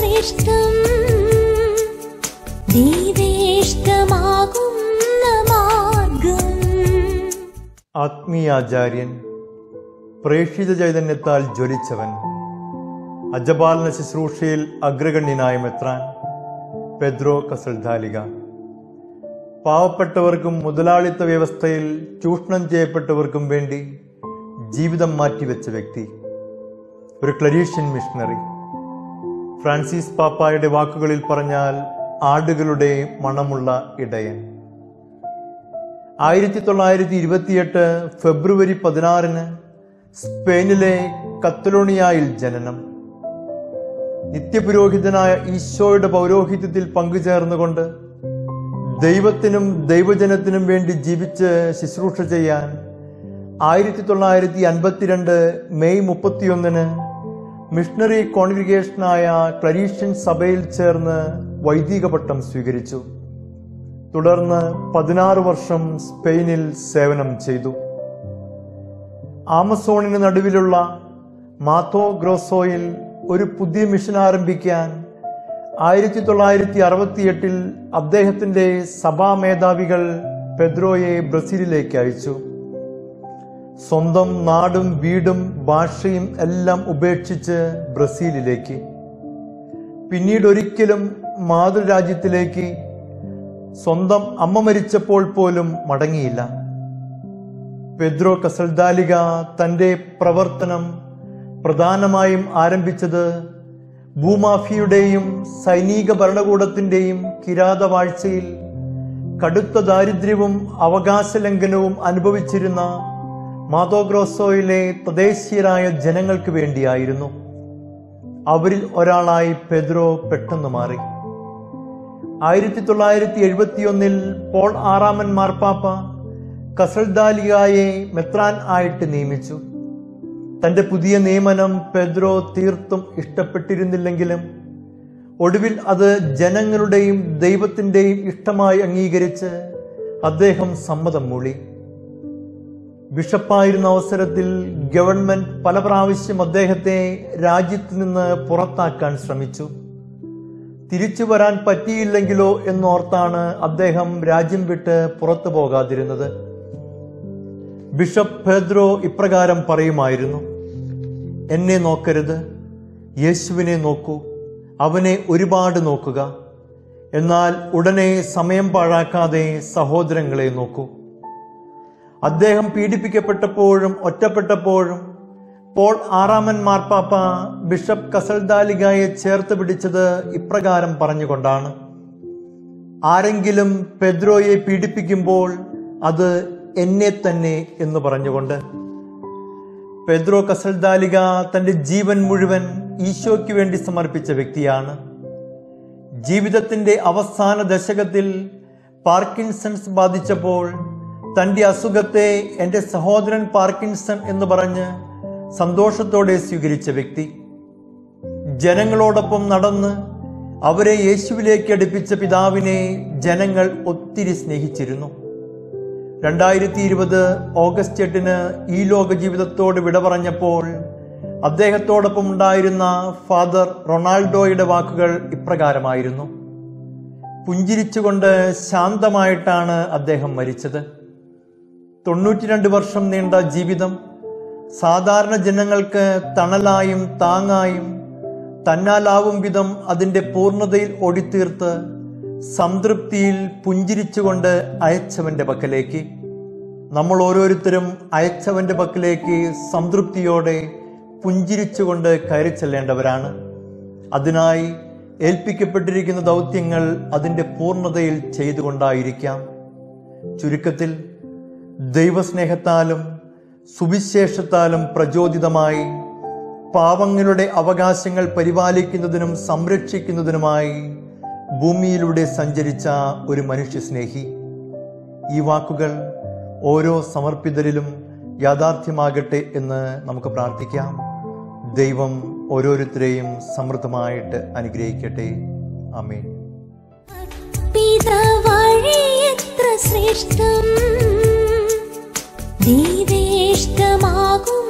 ശ്രേഷ്ഠം ദൈവേഷ്ടമാകുന്ന മാർഗം ആത്മീയാചാര്യൻ പ്രേക്ഷിത ചൈതന്യത്താൽ ജ്വലിച്ചവൻ അജപാലന ശുശ്രൂഷയിൽ അഗ്രഗണ്യനായ മെത്രാൻ പെദ്രോ കസൽധാലിക പാവപ്പെട്ടവർക്കും മുതലാളിത്ത വ്യവസ്ഥയിൽ ചൂഷണം ചെയ്യപ്പെട്ടവർക്കും വേണ്ടി ജീവിതം മാറ്റിവെച്ച വ്യക്തി ഒരു ക്ലരീഷ്യൻ മിഷണറി ഫ്രാൻസിസ് പാപ്പായുടെ വാക്കുകളിൽ പറഞ്ഞാൽ ആടുകളുടെ മണമുള്ള ഇടയൻ ആയിരത്തി തൊള്ളായിരത്തി ഇരുപത്തിയെട്ട് ഫെബ്രുവരി പതിനാറിന് സ്പെയിനിലെ കത്തലോണിയായിൽ ജനനം നിത്യപുരോഹിതനായ ഈശോയുടെ പൗരോഹിത്യത്തിൽ പങ്കുചേർന്നുകൊണ്ട് ദൈവത്തിനും ദൈവജനത്തിനും വേണ്ടി ജീവിച്ച് ശുശ്രൂഷ ചെയ്യാൻ ആയിരത്തി തൊള്ളായിരത്തി അൻപത്തിരണ്ട് മെയ് മുപ്പത്തിയൊന്നിന് മിഷണറി കോൺഗ്രിഗേഷനായ ക്ലരീഷ്യൻ സഭയിൽ ചേർന്ന് വൈദിക പട്ടം സ്വീകരിച്ചു തുടർന്ന് പതിനാറ് വർഷം സ്പെയിനിൽ സേവനം ചെയ്തു ആമസോണിന് നടുവിലുള്ള മാത്തോ ഗ്രോസോയിൽ ഒരു പുതിയ മിഷൻ ആരംഭിക്കാൻ ആയിരത്തി തൊള്ളായിരത്തി അറുപത്തിയെട്ടിൽ അദ്ദേഹത്തിന്റെ സഭാ മേധാവികൾ പെദ്രോയെ ബ്രസീലിലേക്ക് അയച്ചു സ്വന്തം നാടും വീടും ഭാഷയും എല്ലാം ഉപേക്ഷിച്ച് ബ്രസീലിലേക്ക് പിന്നീട് ഒരിക്കലും മാതൃരാജ്യത്തിലേക്ക് സ്വന്തം അമ്മ മരിച്ചപ്പോൾ പോലും മടങ്ങിയില്ല പെദ്രോ കസൽദാലിക തന്റെ പ്രവർത്തനം പ്രധാനമായും ആരംഭിച്ചത് ഭൂമാഫിയുടെയും സൈനിക ഭരണകൂടത്തിന്റെയും കിരാതവാഴ്ചയിൽ കടുത്ത ദാരിദ്ര്യവും അവകാശ ലംഘനവും അനുഭവിച്ചിരുന്ന മാതോഗ്രോസോയിലെ തദ്ദേശീയരായ ജനങ്ങൾക്ക് വേണ്ടിയായിരുന്നു അവരിൽ ഒരാളായി പെദ്രോ പെട്ടെന്ന് മാറി ആയിരത്തി തൊള്ളായിരത്തി എഴുപത്തിയൊന്നിൽ പോൾ ആറാമൻ മാർപ്പാപ്പ കസൽദാലിയായെ മെത്രാൻ ആയിട്ട് നിയമിച്ചു തന്റെ പുതിയ നിയമനം പെദ്രോ തീർത്തും ഇഷ്ടപ്പെട്ടിരുന്നില്ലെങ്കിലും ഒടുവിൽ അത് ജനങ്ങളുടെയും ദൈവത്തിന്റെയും ഇഷ്ടമായി അംഗീകരിച്ച് അദ്ദേഹം സമ്മതം മൂളി ബിഷപ്പായിരുന്ന അവസരത്തിൽ ഗവൺമെന്റ് പല പ്രാവശ്യം അദ്ദേഹത്തെ രാജ്യത്ത് നിന്ന് പുറത്താക്കാൻ ശ്രമിച്ചു തിരിച്ചു വരാൻ പറ്റിയില്ലെങ്കിലോ എന്നോർത്താണ് അദ്ദേഹം രാജ്യം വിട്ട് പുറത്തു പോകാതിരുന്നത് ബിഷപ്പ് ഫെദ്രോ ഇപ്രകാരം പറയുമായിരുന്നു എന്നെ നോക്കരുത് യേശുവിനെ നോക്കൂ അവനെ ഒരുപാട് നോക്കുക എന്നാൽ ഉടനെ സമയം പാഴാക്കാതെ സഹോദരങ്ങളെ നോക്കൂ അദ്ദേഹം പീഡിപ്പിക്കപ്പെട്ടപ്പോഴും ഒറ്റപ്പെട്ടപ്പോഴും പോൾ ആറാമൻ മാർപ്പാപ്പ ബിഷപ്പ് കസൽദാലികയെ ചേർത്ത് പിടിച്ചത് ഇപ്രകാരം പറഞ്ഞുകൊണ്ടാണ് ആരെങ്കിലും പെദ്രോയെ പീഡിപ്പിക്കുമ്പോൾ അത് എന്നെ തന്നെ എന്ന് പറഞ്ഞുകൊണ്ട് പെദ്രോ കസൽദാലിക തന്റെ ജീവൻ മുഴുവൻ ഈശോയ്ക്ക് വേണ്ടി സമർപ്പിച്ച വ്യക്തിയാണ് ജീവിതത്തിന്റെ അവസാന ദശകത്തിൽ പാർക്കിൻസൺസ് ബാധിച്ചപ്പോൾ തന്റെ അസുഖത്തെ എന്റെ സഹോദരൻ പാർക്കിൻസൺ എന്ന് പറഞ്ഞ് സന്തോഷത്തോടെ സ്വീകരിച്ച വ്യക്തി ജനങ്ങളോടൊപ്പം നടന്ന് അവരെ യേശുവിലേക്ക് അടുപ്പിച്ച പിതാവിനെ ജനങ്ങൾ ഒത്തിരി സ്നേഹിച്ചിരുന്നു രണ്ടായിരത്തി ഇരുപത് ഓഗസ്റ്റ് എട്ടിന് ഈ ലോക ജീവിതത്തോട് വിട പറഞ്ഞപ്പോൾ അദ്ദേഹത്തോടൊപ്പം ഉണ്ടായിരുന്ന ഫാദർ റൊണാൾഡോയുടെ വാക്കുകൾ ഇപ്രകാരമായിരുന്നു പുഞ്ചിരിച്ചുകൊണ്ട് ശാന്തമായിട്ടാണ് അദ്ദേഹം മരിച്ചത് തൊണ്ണൂറ്റിരണ്ട് വർഷം നീണ്ട ജീവിതം സാധാരണ ജനങ്ങൾക്ക് തണലായും താങ്ങായും തന്നാലാവും വിധം അതിന്റെ പൂർണ്ണതയിൽ ഓടിത്തീർത്ത് സംതൃപ്തിയിൽ പുഞ്ചിരിച്ചുകൊണ്ട് അയച്ചവന്റെ പക്കലേക്ക് നമ്മൾ ഓരോരുത്തരും അയച്ചവന്റെ പക്കലേക്ക് സംതൃപ്തിയോടെ പുഞ്ചിരിച്ചുകൊണ്ട് കയറി ചെല്ലേണ്ടവരാണ് അതിനായി ഏൽപ്പിക്കപ്പെട്ടിരിക്കുന്ന ദൗത്യങ്ങൾ അതിന്റെ പൂർണ്ണതയിൽ ചെയ്തുകൊണ്ടായിരിക്കാം ചുരുക്കത്തിൽ ദൈവസ്നേഹത്താലും സുവിശേഷത്താലും പ്രചോദിതമായി പാവങ്ങളുടെ അവകാശങ്ങൾ പരിപാലിക്കുന്നതിനും സംരക്ഷിക്കുന്നതിനുമായി ഭൂമിയിലൂടെ സഞ്ചരിച്ച ഒരു മനുഷ്യസ്നേഹി ഈ വാക്കുകൾ ഓരോ സമർപ്പിതരിലും യാഥാർത്ഥ്യമാകട്ടെ എന്ന് നമുക്ക് പ്രാർത്ഥിക്കാം ദൈവം ഓരോരുത്തരെയും സമൃദ്ധമായിട്ട് അനുഗ്രഹിക്കട്ടെ അമേൻ പിതവഴി എത്ര ശ്രേഷ്ഠം ദൈവേഷ്ടമാകും